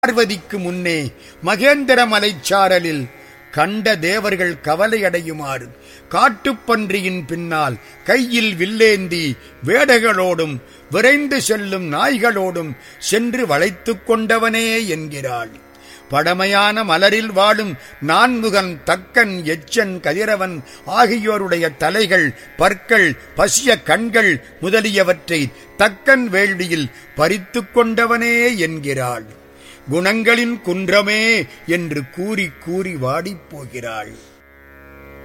பார்வதிக்கு முன்னே மகேந்திர மலைச்சாரலில் கண்ட தேவர்கள் கவலையடையுமாறு காட்டுப்பன்றியின் பின்னால் கையில் வில்லேந்தி வேடைகளோடும் விரைந்து செல்லும் நாய்களோடும் சென்று வளைத்துக் கொண்டவனே என்கிறாள் பழமையான மலரில் வாழும் நான்முகன் தக்கன் எச்சன் கதிரவன் ஆகியோருடைய தலைகள் பற்கள் பசிய கண்கள் முதலியவற்றை தக்கன் வேள்வியில் பறித்துக் கொண்டவனே என்கிறாள் குணங்களின் குன்றமே என்று கூறி கூறி வாடிப் போகிறாள்